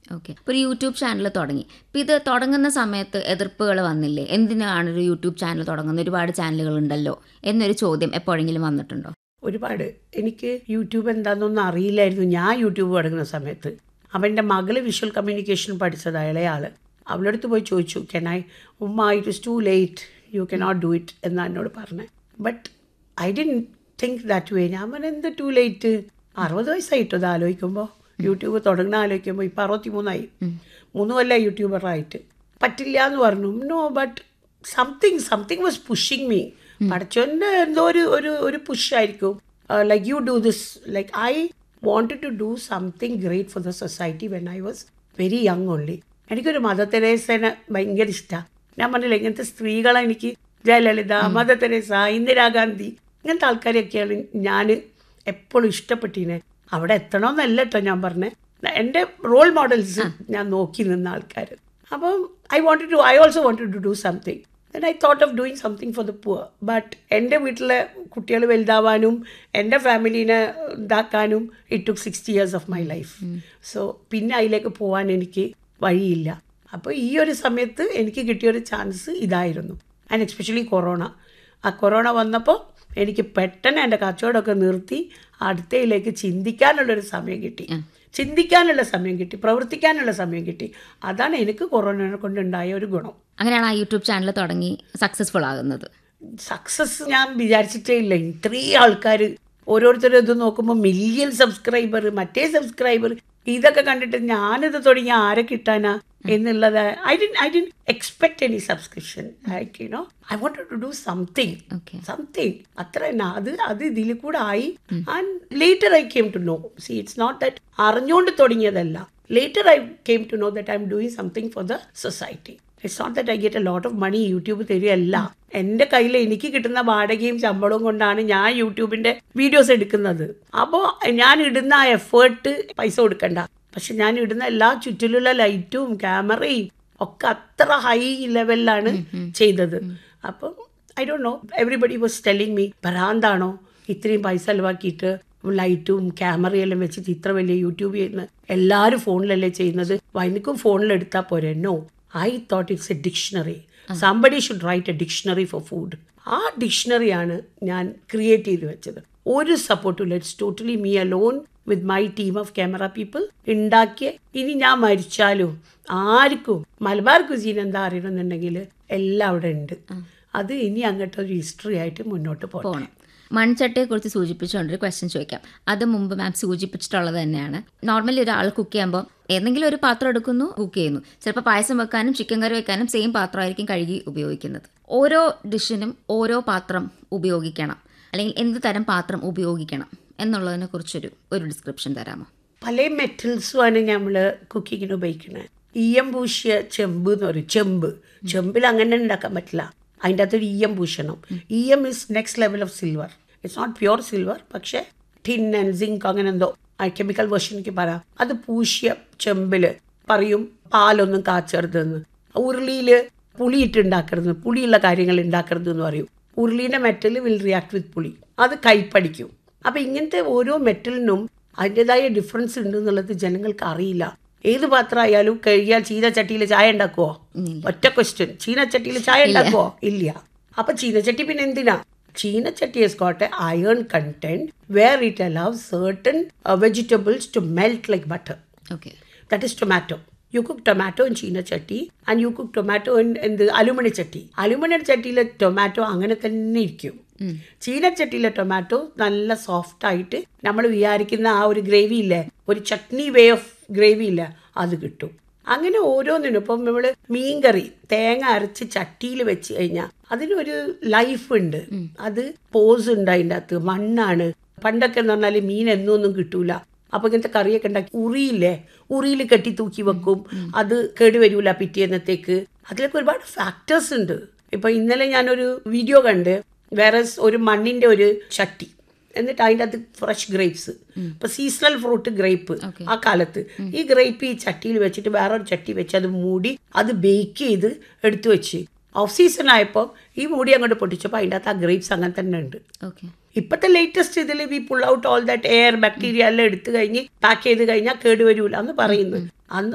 Okay ഇപ്പോൾ ഒരു YouTube channel തുടങ്ങി ഇപ്പോൾ ഇത് തുടങ്ങുന്ന സമയത്ത് എതിർപ്പുകൾ വന്നില്ലേ എന്തിനാണ് ഒരു യൂട്യൂബ് ചാനൽ തുടങ്ങുന്നത് ഒരുപാട് ചാനലുകൾ ഉണ്ടല്ലോ എന്നൊരു ചോദ്യം എപ്പോഴെങ്കിലും വന്നിട്ടുണ്ടോ ഒരുപാട് എനിക്ക് യൂട്യൂബ് എന്താണെന്നൊന്നും അറിയില്ലായിരുന്നു ഞാൻ യൂട്യൂബ് തുടങ്ങുന്ന സമയത്ത് അവൻ്റെ മകള് വിഷ്വൽ കമ്മ്യൂണിക്കേഷൻ പഠിച്ചത് ഇളയാള് അവളടുത്ത് പോയി ചോദിച്ചു can I um it is too late you cannot do it എന്നാണ് എന്നോട് പറഞ്ഞത് but I didn't think that way ഞാൻ പറഞ്ഞ എന്ത് ടു ലേറ്റ് അറുപത് വയസ്സായിട്ടോ ഇത് ആലോചിക്കുമ്പോൾ യൂട്യൂബ് തുടങ്ങുന്ന ആലോചിക്കുമ്പോൾ ഇപ്പം അറുപത്തി മൂന്നായി മൂന്ന് കൊല്ലം യൂട്യൂബറായിട്ട് പറ്റില്ല എന്ന് പറഞ്ഞു no but something something was pushing me പഠിച്ചോൻ്റെ എന്തോ ഒരു ഒരു ഒരു പുഷായിരിക്കും like you do this like I wanted to do something great for the society when I was very young only. എനിക്കൊരു മദർ തെരേസനെ ഭയങ്കര ഇഷ്ടമാണ് ഞാൻ പറഞ്ഞില്ല ഇങ്ങനത്തെ സ്ത്രീകളെ എനിക്ക് ജയലളിത മദർ തെരേസ ഇന്ദിരാഗാന്ധി ഇങ്ങനത്തെ ആൾക്കാരെയൊക്കെയാണ് ഞാൻ എപ്പോഴും ഇഷ്ടപ്പെട്ടിനെ അവിടെ എത്തണമെന്നല്ല കേട്ടോ ഞാൻ പറഞ്ഞത് എൻ്റെ റോൾ മോഡൽസ് ഞാൻ നോക്കി നിന്ന ആൾക്കാർ അപ്പം I wanted to I also wanted to do something then I thought of doing something for the poor but എൻ്റെ വീട്ടിലെ കുട്ടികൾ വലുതാവാനും എൻ്റെ ഫാമിലീനെ ഇതാക്കാനും it took sixty years of my life so പിന്നെ അതിലേക്ക് പോകാൻ എനിക്ക് വഴിയില്ല അപ്പോൾ ഈ ഒരു സമയത്ത് എനിക്ക് കിട്ടിയൊരു ചാൻസ് ഇതായിരുന്നു ആൻഡ് എക്സ്പെഷ്യലി കൊറോണ ആ കൊറോണ വന്നപ്പോൾ എനിക്ക് പെട്ടെന്ന് എൻ്റെ കച്ചവടമൊക്കെ നിർത്തി അടുത്തയിലേക്ക് ചിന്തിക്കാനുള്ളൊരു സമയം കിട്ടി ചിന്തിക്കാനുള്ള സമയം കിട്ടി പ്രവർത്തിക്കാനുള്ള സമയം കിട്ടി അതാണ് എനിക്ക് കൊറോണയെ കൊണ്ടുണ്ടായ ഒരു ഗുണം അങ്ങനെയാണ് ആ യൂട്യൂബ് ചാനൽ തുടങ്ങി സക്സസ്ഫുൾ ആകുന്നത് സക്സസ് ഞാൻ വിചാരിച്ചിട്ടേ ഇല്ല ഇത്രയും ആൾക്കാർ ഓരോരുത്തരും ഇത് നോക്കുമ്പോൾ മില്യൺ സബ്സ്ക്രൈബർ മറ്റേ സബ്സ്ക്രൈബർ ഇതൊക്കെ കണ്ടിട്ട് ഞാനിത് തുടങ്ങി ആരെ കിട്ടാനാ എന്നുള്ളത് I didn't I didn't expect any subscription like you know I want to do something okay something അത്ര തന്നെ അത് അത് ഇതിൽ കൂടെ ആയി and later I came to know see it's not that അറിഞ്ഞുകൊണ്ട് തുടങ്ങിയതല്ല later I came to know that I am doing something for the society it's not that I get a lot of money YouTube തരികയല്ല എൻ്റെ കയ്യിൽ എനിക്ക് കിട്ടുന്ന വാടകയും ശമ്പളവും കൊണ്ടാണ് ഞാൻ യൂട്യൂബിന്റെ വീഡിയോസ് എടുക്കുന്നത് അപ്പോൾ ഞാൻ ഇടുന്ന ആ എഫേർട്ട് പൈസ കൊടുക്കണ്ട പക്ഷെ ഞാൻ ഇടുന്ന എല്ലാ ചുറ്റിലുള്ള ലൈറ്റും ക്യാമറയും ഒക്കെ അത്ര ഹൈ ലെവലിലാണ് ചെയ്തത് അപ്പം I don't know everybody was telling me ഭ്രാന്താണോ ഇത്രയും പൈസ ചെലവാക്കിയിട്ട് ലൈറ്റും ക്യാമറയെല്ലാം വെച്ചിട്ട് ഇത്ര വലിയ യൂട്യൂബ് ചെയ്യുന്ന എല്ലാവരും ഫോണിലല്ലേ ചെയ്യുന്നത് വൈനിക്കും ഫോണിൽ എടുത്താൽ പോരെ no I thought it's a dictionary somebody should write a dictionary for food ആ ഡിക്ഷണറിയാണ് ഞാൻ ക്രിയേറ്റ് ചെയ്ത് വെച്ചത് ഒരു സപ്പോർട്ടും it's totally me alone with my team of camera people ഉണ്ടാക്കിയ ഇനി ഞാൻ മരിച്ചാലും ആർക്കും മലബാർ കുസീൻ എന്താ അറിയണമെന്നുണ്ടെങ്കിൽ എല്ലാം അവിടെ ഉണ്ട് അത് ഇനി അങ്ങോട്ട് ഒരു ഹിസ്റ്ററി ആയിട്ട് മുന്നോട്ട് പോകണം പോകണം മൺചട്ടിയെക്കുറിച്ച് സൂചിപ്പിച്ചുകൊണ്ട് ഒരു ക്വസ്റ്റ്യൻ ചോദിക്കാം അത് മുമ്പ് മാം സൂചിപ്പിച്ചിട്ടുള്ളത് തന്നെയാണ് നോർമലി ഒരാൾ കുക്ക് ചെയ്യുമ്പോൾ ഏതെങ്കിലും ഒരു പാത്രം എടുക്കുന്നു കുക്ക് ചെയ്യുന്നു ചിലപ്പോൾ പായസം വെക്കാനും ചിക്കൻ കറി വെക്കാനും സെയിം പാത്രമായിരിക്കും കഴുകി ഉപയോഗിക്കുന്നത് ഓരോ ഡിഷിനും ഓരോ പാത്രം ഉപയോഗിക്കണം അല്ലെങ്കിൽ എന്ത് തരം പാത്രം ഉപയോഗിക്കണം എന്നുള്ളതിനെ കുറിച്ചൊരു ഒരു ഡിസ്ക്രിപ്ഷൻ തരാമോ പല മെറ്റൽസുമാണ് നമ്മൾ കുക്കിങ്ങിന് ഉപയോഗിക്കുന്നത് ഈയം പൂശിയ ചെമ്പ് എന്ന് പറയും ചെമ്പ് ചെമ്പിൽ അങ്ങനെ ഉണ്ടാക്കാൻ പറ്റില്ല അതിൻ്റെ അകത്തൊരു ഈയം പൂശണം ഈയം is next level of silver it's not pure silver പക്ഷേ ടിൻ ആൻഡ് സിങ്ക് അങ്ങനെ എന്തോ കെമിക്കൽ വേർഷൻ എനിക്ക് പറയാം അത് പൂശിയ ചെമ്പിൽ പറയും പാലൊന്നും കാച്ചരുതെന്ന് ഉരുളിയിൽ പുളിയിട്ട് ഉണ്ടാക്കരുത് പുളിയുള്ള കാര്യങ്ങൾ ഉണ്ടാക്കരുത് എന്ന് പറയും ഉരുളീൻ്റെ മെറ്റൽ വിൽ റിയാക്ട് വിത്ത് പുളി അത് കൈപ്പടിക്കും അപ്പം ഇങ്ങനത്തെ ഓരോ മെറ്റലിനും അതിൻ്റെതായ ഡിഫറൻസ് ഉണ്ട് എന്നുള്ളത് ജനങ്ങൾക്ക് അറിയില്ല ഏത് പാത്രം ആയാലും കഴുകിയാൽ ചീനച്ചട്ടിയിൽ ചായ ഉണ്ടാക്കുവോ ഒറ്റ ക്വസ്റ്റ്യൻ ചീനച്ചട്ടിയിൽ ചായ ഉണ്ടാക്കുവോ ഇല്ല അപ്പൊ ചീനച്ചട്ടി പിന്നെ എന്തിനാ ചീനച്ചട്ടി has got a iron content where it allows certain uh, vegetables to melt like butter. Okay That is tomato. You cook tomato in ചീന ചട്ടി and you cook tomato in എന്ത് അലുമിനിയ ചട്ടി അലുമിനിയം ചട്ടിയിലെ ടൊമാറ്റോ അങ്ങനെ തന്നെ ഇരിക്കും ചീനച്ചട്ടിയിലെ ടൊമാറ്റോ നല്ല soft ആയിട്ട് നമ്മൾ വിചാരിക്കുന്ന ആ ഒരു ഗ്രേവി ഇല്ലേ ഒരു ചട്നി വേ ഓഫ് ഗ്രേവി ഇല്ല അത് കിട്ടും അങ്ങനെ ഓരോന്നിനും ഇപ്പം നമ്മൾ മീൻകറി തേങ്ങ അരച്ച് ചട്ടിയിൽ വെച്ച് കഴിഞ്ഞാൽ അതിനൊരു ലൈഫ് ഉണ്ട് അത് പോസ് ഉണ്ട് അതിൻ്റെ അകത്ത് മണ്ണാണ് പണ്ടൊക്കെ എന്ന് പറഞ്ഞാൽ മീൻ എന്നൊന്നും കിട്ടൂല അപ്പൊ ഇങ്ങനത്തെ കറിയൊക്കെ ഉണ്ടാക്കി ഉറിയില്ലേ ഉറിയിൽ കെട്ടി തൂക്കി വെക്കും അത് കേടുവരൂല പിറ്റേന്നത്തേക്ക് അതിലൊക്കെ ഒരുപാട് ഫാക്ടേഴ്സ് ഉണ്ട് ഇപ്പൊ ഇന്നലെ ഞാനൊരു വീഡിയോ കണ്ട് വേറെ ഒരു മണ്ണിന്റെ ഒരു ചട്ടി എന്നിട്ട് അതിൻ്റെ അകത്ത് ഫ്രഷ് ഗ്രേപ്സ് ഇപ്പൊ സീസണൽ ഫ്രൂട്ട് ഗ്രേപ്പ് ആ കാലത്ത് ഈ ഗ്രേപ്പ് ഈ ചട്ടിയിൽ വെച്ചിട്ട് വേറൊരു ചട്ടി വെച്ച് അത് മൂടി അത് ബേക്ക് ചെയ്ത് എടുത്തു വെച്ച് ഓഫ് സീസൺ ആയപ്പോൾ ഈ മൂടി അങ്ങോട്ട് പൊട്ടിച്ചപ്പോൾ അതിൻ്റെ അകത്ത് ആ ഗ്രേപ്സ് അങ്ങനെ തന്നെ ഉണ്ട് ഓക്കെ ഇപ്പോഴത്തെ ലേറ്റസ്റ്റ് ഇതിൽ we pull out all that air bacteria എല്ലാം എടുത്തു കഴിഞ്ഞ് പാക്ക് ചെയ്ത് കഴിഞ്ഞാൽ കേടുവരൂല എന്ന് പറയുന്നു അന്ന്